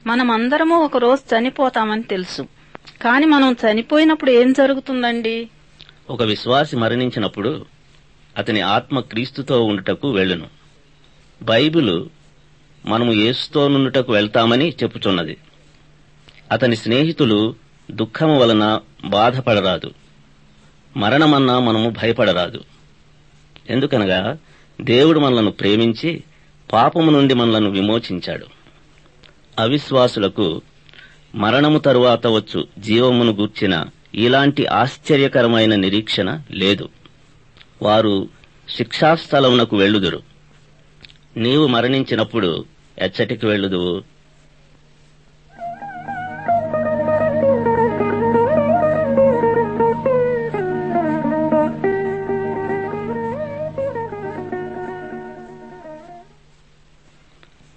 మనమందరము ఒక రోజు చనిపోతామని తెలుసు కాని మనం చనిపోయినప్పుడు ఏం జరుగుతుందండి ఒక విశ్వాసి మరణించినప్పుడు అతని ఆత్మ క్రీస్తుతో ఉండుటకు వెళ్ళును బైబిలు మనము యేసుతో నుండుటకు వెళ్తామని చెప్పుచున్నది అతని స్నేహితులు దుఃఖము వలన బాధపడరాదు మరణమన్నా మనము భయపడరాదు ఎందుకనగా దేవుడు మనలను ప్రేమించి పాపము నుండి మనలను విమోచించాడు అవిశ్వాసులకు మరణము తరువాత వచ్చు జీవమును గూర్చిన ఇలాంటి ఆశ్చర్యకరమైన నిరీక్షణ లేదు వారు శిక్షాస్థలమునకు వెళ్ళుదురు నీవు మరణించినప్పుడు ఎచ్చటికి వెళ్ళుదువు